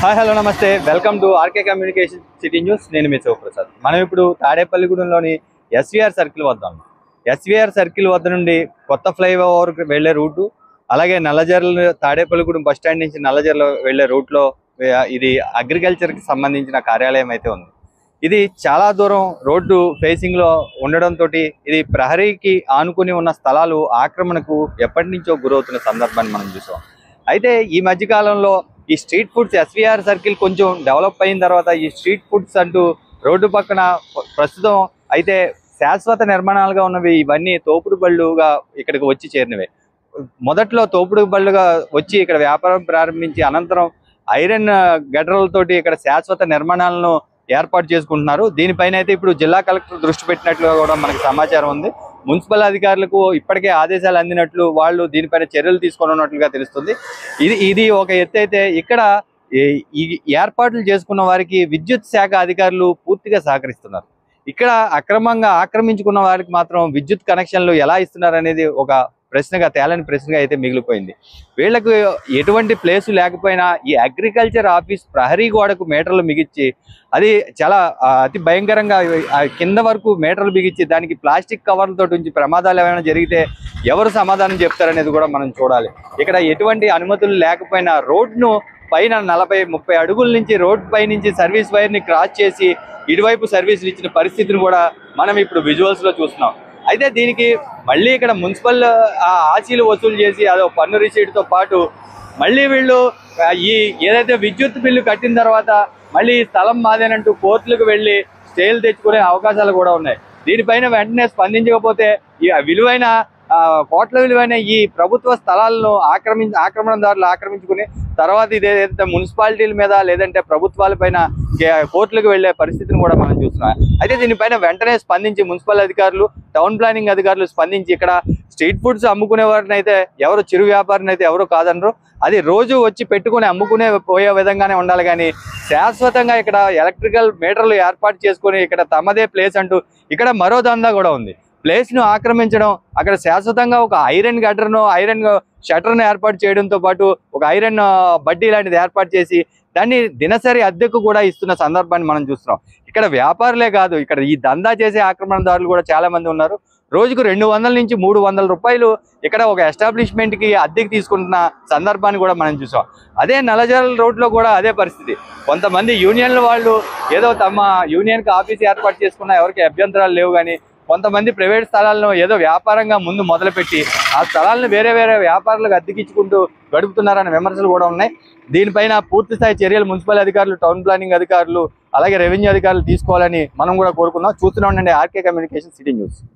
hi hello నమస్తే welcome to RK communication city news నేను మీ శివప్రసాద్ మనం ఇప్పుడు తాడేపల్లిగూడెంలోని ఎస్విఆర్ సర్కిల్ వద్ద ఉన్నాం ఎస్విఆర్ సర్కిల్ వద్ద నుండి కొత్త ఫ్లైఓవర్ వెళ్లే రూటు అలాగే నల్లజర్ల తాడేపల్లిగూడెం బస్ స్టాండ్ నుంచి నల్లజర్ల వెళ్లే రూట్లో ఇది అగ్రికల్చర్కి సంబంధించిన కార్యాలయం అయితే ఉంది ఇది చాలా దూరం రోడ్డు ఫేసింగ్ లో ఉండడంతో ఇది ప్రహరీకి ఆనుకుని ఉన్న స్థలాలు ఆక్రమణకు ఎప్పటి నుంచో గురవుతున్న సందర్భాన్ని మనం చూసాం అయితే ఈ మధ్య కాలంలో ఈ స్ట్రీట్ ఫుడ్స్ ఎస్విఆర్ సర్కిల్ కొంచెం డెవలప్ అయిన తర్వాత ఈ స్ట్రీట్ ఫుడ్స్ అంటూ రోడ్డు పక్కన ప్రస్తుతం అయితే శాశ్వత నిర్మాణాలుగా ఉన్నవి ఇవన్నీ తోపుడు బళ్ళుగా ఇక్కడికి వచ్చి చేరినవే మొదట్లో తోపుడు బళ్ళుగా వచ్చి ఇక్కడ వ్యాపారం ప్రారంభించి అనంతరం ఐరన్ గడ్డలతోటి ఇక్కడ శాశ్వత నిర్మాణాలను ఏర్పాటు చేసుకుంటున్నారు దీనిపైన అయితే ఇప్పుడు జిల్లా కలెక్టర్ దృష్టి పెట్టినట్లుగా కూడా మనకి సమాచారం ఉంది మున్సిపల్ అధికారులకు ఇప్పటికే ఆదేశాలు అందినట్లు వాళ్ళు దీనిపైన చర్యలు తీసుకున్నట్లుగా తెలుస్తుంది ఇది ఇది ఒక ఎత్తు అయితే ఇక్కడ ఈ- ఈ ఏర్పాట్లు చేసుకున్న వారికి విద్యుత్ శాఖ అధికారులు పూర్తిగా సహకరిస్తున్నారు ఇక్కడ అక్రమంగా ఆక్రమించుకున్న వారికి మాత్రం విద్యుత్ కనెక్షన్లు ఎలా ఇస్తున్నారు అనేది ఒక ప్రశ్నగా తేలని ప్రశ్నగా అయితే మిగిలిపోయింది వీళ్లకు ఎటువంటి ప్లేసు లేకపోయినా ఈ అగ్రికల్చర్ ఆఫీస్ ప్రహరీ గోడకు మీటర్లు మిగిచ్చి అది చాలా ఆ, అతి భయంకరంగా ఆ కింద వరకు మీటర్లు బిగించి దానికి ప్లాస్టిక్ కవర్లతో ఉంచి ప్రమాదాలు ఏమైనా జరిగితే ఎవరు సమాధానం చెప్తారనేది కూడా మనం చూడాలి ఇక్కడ ఎటువంటి అనుమతులు లేకపోయినా రోడ్ను పైన నలభై ముప్పై అడుగుల నుంచి రోడ్ పై నుంచి సర్వీస్ వైర్ ని క్రాస్ చేసి ఇటువైపు సర్వీసులు ఇచ్చిన పరిస్థితిని కూడా మనం ఇప్పుడు విజువల్స్ లో చూస్తున్నాం అయితే దీనికి మళ్ళీ ఇక్కడ మున్సిపల్ ఆ ఆశీలు వసూలు చేసి అదో పన్ను రిసీట్ తో పాటు మళ్ళీ వీళ్ళు ఆ, ఈ ఏదైతే విద్యుత్ బిల్లు కట్టిన తర్వాత మళ్ళీ ఈ స్థలం మాదేనంటూ కోర్టులకు వెళ్ళి స్టేలు తెచ్చుకునే అవకాశాలు కూడా ఉన్నాయి దీనిపైన వెంటనే స్పందించకపోతే ఈ విలువైన ఆ, కోట్ల విలువైన ఈ ప్రభుత్వ స్థలాలను ఆక్రమించి ఆక్రమణదారులు ఆక్రమించుకుని తర్వాత ఇది ఏదైతే మున్సిపాలిటీల మీద లేదంటే ప్రభుత్వాల పైన కోర్టులకు వెళ్లే పరిస్థితిని కూడా మనం చూస్తున్నాం అయితే దీనిపైన వెంటనే స్పందించి మున్సిపల్ అధికారులు టౌన్ ప్లానింగ్ అధికారులు స్పందించి ఇక్కడ స్ట్రీట్ ఫుడ్స్ అమ్ముకునే వారిని అయితే ఎవరు చిరు వ్యాపారిని అయితే ఎవరు కాదనరు అది రోజు వచ్చి పెట్టుకుని అమ్ముకునే పోయే విధంగానే ఉండాలి కానీ శాశ్వతంగా ఇక్కడ ఎలక్ట్రికల్ మీటర్లు ఏర్పాటు చేసుకొని ఇక్కడ తమదే ప్లేస్ అంటూ ఇక్కడ మరో దందా కూడా ఉంది ప్లేస్ ను ఆక్రమించడం అక్కడ శాశ్వతంగా ఒక ఐరన్ గడ్డర్ను ఐరన్ షట్టర్ను ఏర్పాటు చేయడంతో పాటు ఒక ఐరన్ ఆ, బడ్డీ లాంటిది ఏర్పాటు చేసి దాన్ని దినసరి అద్దెకు కూడా ఇస్తున్న సందర్భాన్ని మనం చూస్తున్నాం ఇక్కడ వ్యాపారులే కాదు ఇక్కడ ఈ దందా చేసే ఆక్రమణదారులు కూడా చాలా మంది ఉన్నారు రోజుకు రెండు వందల నుంచి మూడు వందల రూపాయలు ఇక్కడ ఒక ఎస్టాబ్లిష్మెంట్ కి అద్దెకి తీసుకుంటున్న సందర్భాన్ని కూడా మనం చూసాం అదే నల్లజర్ల రోడ్ లో కూడా అదే పరిస్థితి కొంతమంది యూనియన్ల వాళ్ళు ఏదో తమ యూనియన్ కి ఆఫీస్ ఏర్పాటు చేసుకున్న ఎవరికి అభ్యంతరాలు లేవు కానీ కొంతమంది ప్రైవేట్ స్థలాలను ఏదో వ్యాపారంగా ముందు మొదలుపెట్టి ఆ స్థలాలను వేరే వేరే వ్యాపారులకు అద్దెకించుకుంటూ గడుపుతున్నారనే విమర్శలు కూడా ఉన్నాయి దీనిపైన పూర్తి స్థాయి చర్యలు మున్సిపల్ అధికారులు టౌన్ ప్లానింగ్ అధికారులు అలాగే రెవెన్యూ అధికారులు తీసుకోవాలని మనం కూడా కోరుకుందాం చూస్తూనే ఉండండి ఆర్కే కమ్యూనికేషన్ సిటీ న్యూస్